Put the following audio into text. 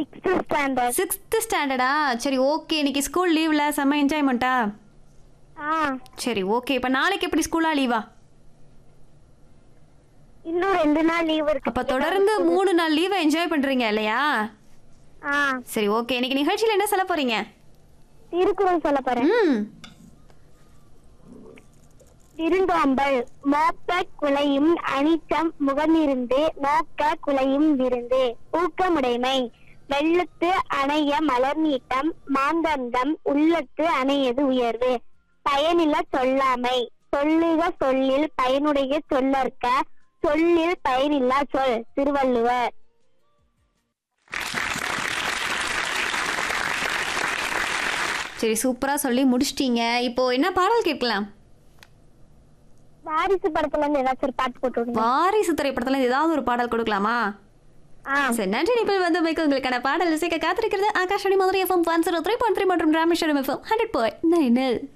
sixth standard sixth ஸ்டாண்டர்டா சரி okay இன்னைக்கு school லீவ்ல செம்ம என்ஜாய்மெண்ட்டா ஆ சரி ஓகே இப்போ நாளைக்கு எப்படி ஸ்கூலா லீவா இன்னும் ரெண்டு நாள் லீவ் இருக்கு அப்ப தொடர்ந்து மூணு நாள் லீவை என்ஜாய் பண்றீங்க இல்லையா ஆ சரி ஓகே இன்னைக்கு நிகழ்ச்சியில என்ன சொல்ல போறீங்க திருக்குறள் சொல்ல போறேன் ம் திருந்தோம்பல் மோப்ப குலையும் அனிச்சம் முகமிருந்து நோக்க குலையும் விருந்து ஊக்கமுடைமை வெள்ளத்து அணைய மலர் நீட்டம் மாந்தந்தம் உள்ளத்து அணையது உயர்வு பயனில சொல்லாமை சொல்லுக சொல்லில் பயனுடைய சொல்லற்க சொல்லில் பயனில்லா சொல் திருவள்ளுவர் சரி சூப்பரா சொல்லி முடிச்சிட்டீங்க இப்போ என்ன பாடல் கேட்கலாம் வாரிசு படத்துல இருந்து ஏதாச்சும் ஒரு பாட்டு போட்டு விடுங்க வாரிசு திரைப்படத்துல இருந்து ஏதாவது ஒரு பாடல் கொடுக்கலாமா ஆ சரி நன்றி நிபிள் வந்து மிக்க உங்களுக்கான பாடல் இசைக்க காத்திருக்கிறது Akashvani Madurai FM one zero three point three மற்றும் Rameswaram FM hundred point nine